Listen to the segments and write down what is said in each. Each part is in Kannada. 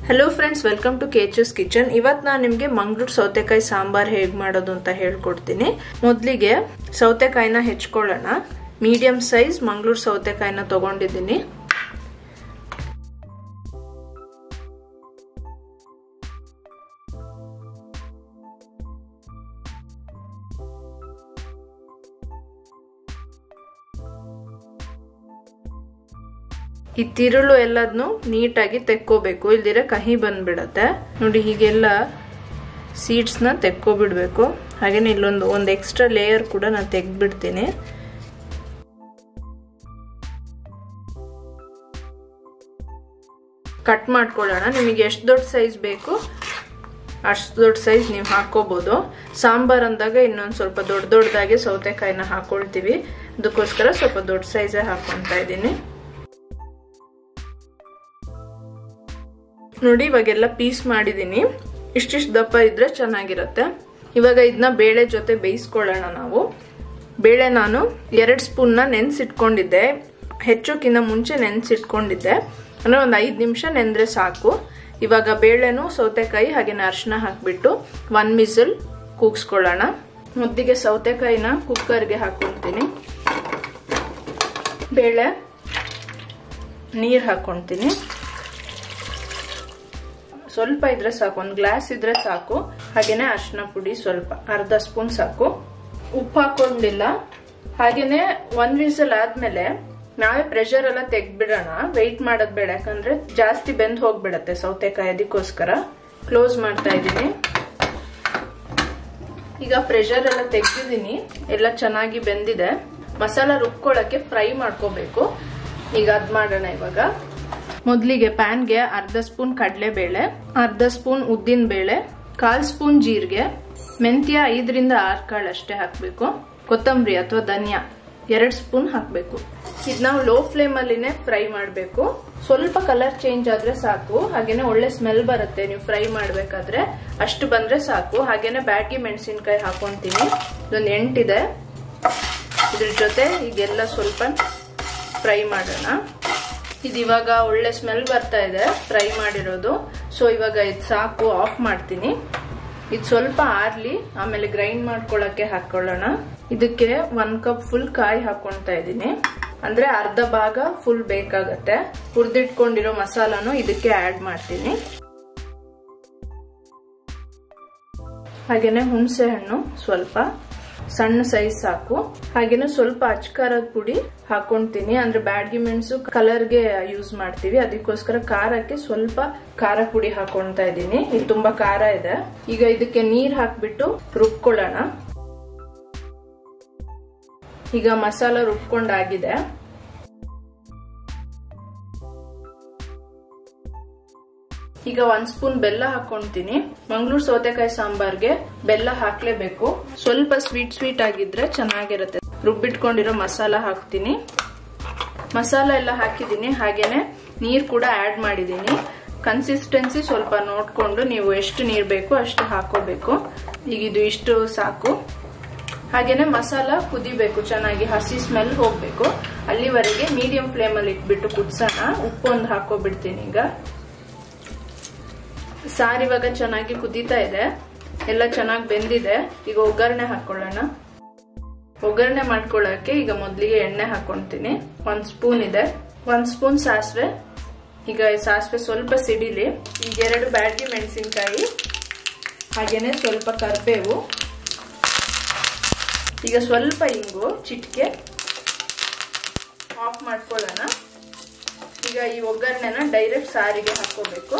ಹಲೋ ಫ್ರೆಂಡ್ಸ್ ವೆಲ್ಕಮ್ ಟು ಕೇಚಸ್ ಕಿಚನ್ ಇವತ್ತು ನಾನು ನಿಮಗೆ ಮಂಗಳೂರು ಸೌತೆಕಾಯಿ ಸಾಂಬಾರ್ ಹೇಗೆ ಮಾಡೋದು ಅಂತ ಹೇಳ್ಕೊಡ್ತೀನಿ ಮೊದಲಿಗೆ ಸೌತೆಕಾಯಿನ ಹೆಚ್ಕೊಳ್ಳೋಣ ಮೀಡಿಯಂ ಸೈಜ್ ಮಂಗಳೂರು ಸೌತೆಕಾಯಿನ ತಗೊಂಡಿದ್ದೀನಿ ಈ ತಿರುಳು ಎಲ್ಲದನ್ನು ನೀಟಾಗಿ ತೆಕ್ಕೋಬೇಕು ಇಲ್ದಿರ ಕಹಿ ಬಂದ್ಬಿಡತ್ತೆ ನೋಡಿ ಹೀಗೆಲ್ಲ ಸೀಡ್ಸ್ನ ತೆಕ್ಕೋಬಿಡ್ಬೇಕು ಹಾಗೇನೆ ಇಲ್ಲೊಂದು ಒಂದು ಎಕ್ಸ್ಟ್ರಾ ಲೇಯರ್ ಕೂಡ ನಾನು ತೆಗ್ದ್ಬಿಡ್ತೀನಿ ಕಟ್ ಮಾಡ್ಕೊಳ್ಳೋಣ ನಿಮಗೆ ಎಷ್ಟು ದೊಡ್ಡ ಸೈಜ್ ಬೇಕು ಅಷ್ಟು ದೊಡ್ಡ ಸೈಜ್ ನೀವು ಹಾಕೋಬಹುದು ಸಾಂಬಾರ್ ಅಂದಾಗ ಇನ್ನೊಂದು ಸ್ವಲ್ಪ ದೊಡ್ಡ ದೊಡ್ಡದಾಗಿ ಸೌತೆಕಾಯಿನ ಹಾಕೊಳ್ತೀವಿ ಅದಕ್ಕೋಸ್ಕರ ಸ್ವಲ್ಪ ದೊಡ್ಡ ಸೈಜೇ ಹಾಕೊತಾ ಇದ್ದೀನಿ ನೋಡಿ ಇವಾಗೆಲ್ಲ ಪೀಸ್ ಮಾಡಿದ್ದೀನಿ ಇಷ್ಟಿಷ್ಟು ದಪ್ಪ ಇದ್ರೆ ಚೆನ್ನಾಗಿರುತ್ತೆ ಇವಾಗ ಇದನ್ನ ಬೇಳೆ ಜೊತೆ ಬೇಯಿಸ್ಕೊಳ್ಳೋಣ ನಾವು ಬೇಳೆ ನಾನು ಎರಡು ಸ್ಪೂನ್ನ ನೆನೆಸಿಟ್ಕೊಂಡಿದ್ದೆ ಹೆಚ್ಚೋಕ್ಕಿಂತ ಮುಂಚೆ ನೆನೆಸಿಟ್ಕೊಂಡಿದ್ದೆ ಅಂದರೆ ಒಂದು ಐದು ನಿಮಿಷ ನೆಂದರೆ ಸಾಕು ಇವಾಗ ಬೇಳೆನೂ ಸೌತೆಕಾಯಿ ಹಾಗೆ ಅರಿಶಿನ ಹಾಕಿಬಿಟ್ಟು ಒನ್ ವಿಸಲ್ ಕೂಗಿಸ್ಕೊಳ್ಳೋಣ ಮುದ್ದಿಗೆ ಸೌತೆಕಾಯಿನ ಕುಕ್ಕರ್ಗೆ ಹಾಕೊತೀನಿ ಬೇಳೆ ನೀರು ಹಾಕ್ಕೊತೀನಿ ಸ್ವಲ್ಪ ಇದ್ರೆ ಸಾಕು ಒಂದು ಗ್ಲಾಸ್ ಇದ್ರೆ ಸಾಕು ಹಾಗೇನೆ ಅರ್ಶಿನ ಪುಡಿ ಸ್ವಲ್ಪ ಅರ್ಧ ಸ್ಪೂನ್ ಸಾಕು ಉಪ್ಪು ಹಾಕೊಂಡಿಲ್ಲ ಹಾಗೇನೆ ಒಂದ್ ವಿಸಲ್ ಆದ್ಮೇಲೆ ನಾವೇ ಪ್ರೆಷರ್ ಎಲ್ಲ ತೆಗ್ದ್ಬಿಡೋಣ ವೆಯ್ಟ್ ಮಾಡೋದ್ ಬೇಡ ಯಾಕಂದ್ರೆ ಜಾಸ್ತಿ ಬೆಂದ್ ಹೋಗ್ಬಿಡತ್ತೆ ಸೌತೆಕಾಯಿ ಅದಕ್ಕೋಸ್ಕರ ಕ್ಲೋಸ್ ಮಾಡ್ತಾ ಇದ್ದೀನಿ ಈಗ ಪ್ರೆಷರ್ ಎಲ್ಲ ತೆಗ್ದಿದ್ದೀನಿ ಎಲ್ಲ ಚೆನ್ನಾಗಿ ಬೆಂದಿದೆ ಮಸಾಲ ರುಬ್ಕೊಳಕ್ಕೆ ಫ್ರೈ ಮಾಡ್ಕೋಬೇಕು ಈಗ ಅದ್ ಮಾಡೋಣ ಇವಾಗ ಮೊದಲಿಗೆ ಪ್ಯಾನ್ಗೆ ಅರ್ಧ ಸ್ಪೂನ್ ಕಡಲೆಬೇಳೆ ಅರ್ಧ ಸ್ಪೂನ್ ಉದ್ದಿನ ಬೇಳೆ ಕಾಲ್ ಸ್ಪೂನ್ ಜೀರಿಗೆ ಮೆಂತ್ಯ ಐದರಿಂದ ಆರು ಕಾಳು ಅಷ್ಟೇ ಹಾಕಬೇಕು ಕೊತ್ತಂಬರಿ ಅಥವಾ ಧನಿಯಾ ಎರಡು ಸ್ಪೂನ್ ಹಾಕಬೇಕು ಇದು ನಾವು ಲೋ ಫ್ಲೇಮ್ ಅಲ್ಲಿನೇ ಫ್ರೈ ಮಾಡಬೇಕು ಸ್ವಲ್ಪ ಕಲರ್ ಚೇಂಜ್ ಆದ್ರೆ ಸಾಕು ಹಾಗೇನೆ ಒಳ್ಳೆ ಸ್ಮೆಲ್ ಬರುತ್ತೆ ನೀವು ಫ್ರೈ ಮಾಡ್ಬೇಕಾದ್ರೆ ಅಷ್ಟು ಬಂದ್ರೆ ಸಾಕು ಹಾಗೇನೆ ಬ್ಯಾಡ್ಗಿ ಮೆಣಸಿನ್ಕಾಯಿ ಹಾಕೊಂತೀನಿ ಇದೊಂದು ಎಂಟಿದೆ ಇದ್ರ ಜೊತೆ ಈಗೆಲ್ಲ ಸ್ವಲ್ಪ ಫ್ರೈ ಮಾಡೋಣ ಇದು ಇವಾಗ ಒಳ್ಳೆ ಸ್ಮೆಲ್ ಬರ್ತಾ ಇದೆ ಫ್ರೈ ಮಾಡಿರೋದು ಸೊ ಇವಾಗ ಇದು ಸಾಕು ಆಫ್ ಮಾಡ್ತೀನಿ ಇದು ಸ್ವಲ್ಪ ಆರ್ಲಿ ಆಮೇಲೆ ಗ್ರೈಂಡ್ ಮಾಡ್ಕೊಳಕ್ಕೆ ಹಾಕೊಳ್ಳೋಣ ಇದಕ್ಕೆ ಒಂದ್ ಕಪ್ ಫುಲ್ ಕಾಯಿ ಹಾಕೊಳ್ತಾ ಇದ್ದೀನಿ ಅಂದ್ರೆ ಅರ್ಧ ಭಾಗ ಫುಲ್ ಬೇಕಾಗತ್ತೆ ಹುರಿದಿಟ್ಕೊಂಡಿರೋ ಮಸಾಲಾನು ಇದಕ್ಕೆ ಆಡ್ ಮಾಡ್ತೀನಿ ಹಾಗೇನೆ ಹುಣಸೆ ಹಣ್ಣು ಸ್ವಲ್ಪ ಸಣ್ಣ ಸೈಜ್ ಸಾಕು ಹಾಗೇನೆ ಸ್ವಲ್ಪ ಅಚ್ಕಾರದ ಪುಡಿ ಹಾಕೊಂತೀನಿ ಅಂದ್ರೆ ಬ್ಯಾಡ್ಗಿ ಮೆಣಸು ಕಲರ್ಗೆ ಯೂಸ್ ಮಾಡ್ತೀವಿ ಅದಕ್ಕೋಸ್ಕರ ಖಾರಕ್ಕೆ ಸ್ವಲ್ಪ ಖಾರ ಪುಡಿ ಹಾಕೊಳ್ತಾ ಇದ್ದೀನಿ ಇದು ತುಂಬಾ ಖಾರ ಇದೆ ಈಗ ಇದಕ್ಕೆ ನೀರ್ ಹಾಕ್ಬಿಟ್ಟು ರುಬ್ಕೊಳ್ಳೋಣ ಈಗ ಮಸಾಲ ರುಬ್ಕೊಂಡಾಗಿದೆ ಈಗ ಒಂದ್ ಸ್ಪೂನ್ ಬೆಲ್ಲ ಹಾಕೊಂತೀನಿ ಮಂಗಳೂರು ಸೌತೆಕಾಯಿ ಸಾಂಬಾರ್ಗೆ ಬೆಲ್ಲ ಹಾಕ್ಲೇಬೇಕು ಸ್ವಲ್ಪ ಸ್ವೀಟ್ ಸ್ವೀಟ್ ಆಗಿದ್ರೆ ಚೆನ್ನಾಗಿರುತ್ತೆ ರುಬ್ಬಿಟ್ಕೊಂಡಿರೋ ಮಸಾಲ ಹಾಕ್ತೀನಿ ಮಸಾಲ ಎಲ್ಲ ಹಾಕಿದೀನಿ ಹಾಗೇನೆ ನೀರ್ ಕೂಡ ಆಡ್ ಮಾಡಿದೀನಿ ಕನ್ಸಿಸ್ಟೆನ್ಸಿ ಸ್ವಲ್ಪ ನೋಡ್ಕೊಂಡು ನೀವು ಎಷ್ಟು ನೀರ್ ಬೇಕು ಅಷ್ಟು ಹಾಕೋಬೇಕು ಈಗ ಇದು ಇಷ್ಟು ಸಾಕು ಹಾಗೇನೆ ಮಸಾಲ ಕುದಿಬೇಕು ಚೆನ್ನಾಗಿ ಹಸಿ ಸ್ಮೆಲ್ ಹೋಗ್ಬೇಕು ಅಲ್ಲಿವರೆಗೆ ಮೀಡಿಯಂ ಫ್ಲೇಮ್ ಅಲ್ಲಿ ಇಟ್ಬಿಟ್ಟು ಕುದ್ಸೋಣ ಉಪ್ಪು ಒಂದು ಹಾಕೋಬಿಡ್ತೀನಿ ಈಗ ಸಾರು ಇವಾಗ ಚೆನ್ನಾಗಿ ಕುದೀತಾ ಇದೆ ಎಲ್ಲ ಚೆನ್ನಾಗಿ ಬೆಂದಿದೆ ಈಗ ಒಗ್ಗರಣೆ ಹಾಕೊಳ್ಳೋಣ ಒಗ್ಗರಣೆ ಮಾಡ್ಕೊಳ್ಳೋಕೆ ಈಗ ಮೊದಲಿಗೆ ಎಣ್ಣೆ ಹಾಕೊಂತೀನಿ ಒಂದ್ ಸ್ಪೂನ್ ಇದೆ ಒಂದ್ ಸ್ಪೂನ್ ಸಾಸಿವೆ ಈಗ ಸಾಸಿವೆ ಸ್ವಲ್ಪ ಸಿಡಿಲಿ ಈಗ ಎರಡು ಬ್ಯಾಡ್ಗಿ ಮೆಣಸಿನ್ಕಾಯಿ ಹಾಗೇನೆ ಸ್ವಲ್ಪ ಕರ್ಬೇವು ಈಗ ಸ್ವಲ್ಪ ಇಂಗು ಚಿಟಿಕೆ ಆಫ್ ಮಾಡ್ಕೊಳ್ಳೋಣ ಈಗ ಈ ಒಗ್ಗರಣೆನ ಡೈರೆಕ್ಟ್ ಸಾರಿಗೆ ಹಾಕೋಬೇಕು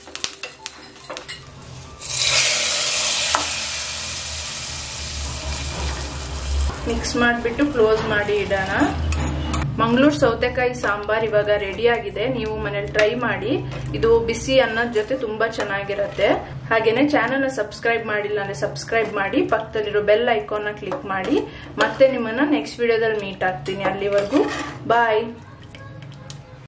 ಮಿಕ್ಸ್ ಮಾಡಿಬಿಟ್ಟು ಕ್ಲೋಸ್ ಮಾಡಿ ಇಡೋಣ ಮಂಗಳೂರು ಸೌತೆಕಾಯಿ ಸಾಂಬಾರ್ ಇವಾಗ ರೆಡಿ ಆಗಿದೆ ನೀವು ಮನೇಲಿ ಟ್ರೈ ಮಾಡಿ ಇದು ಬಿಸಿ ಅನ್ನದ ಜೊತೆ ತುಂಬಾ ಚೆನ್ನಾಗಿರುತ್ತೆ ಹಾಗೇನೆ ಚಾನಲ್ ಸಬ್ಸ್ಕ್ರೈಬ್ ಮಾಡಿಲ್ಲ ಅಂದ್ರೆ ಸಬ್ಸ್ಕ್ರೈಬ್ ಮಾಡಿ ಪಕ್ಕದಲ್ಲಿರೋ ಬೆಲ್ ಐಕಾನ್ ಕ್ಲಿಕ್ ಮಾಡಿ ಮತ್ತೆ ನಿಮ್ಮನ್ನ ನೆಕ್ಸ್ಟ್ ವಿಡಿಯೋದಲ್ಲಿ ಮೀಟ್ ಆಗ್ತೀನಿ ಅಲ್ಲಿವರೆಗೂ ಬಾಯ್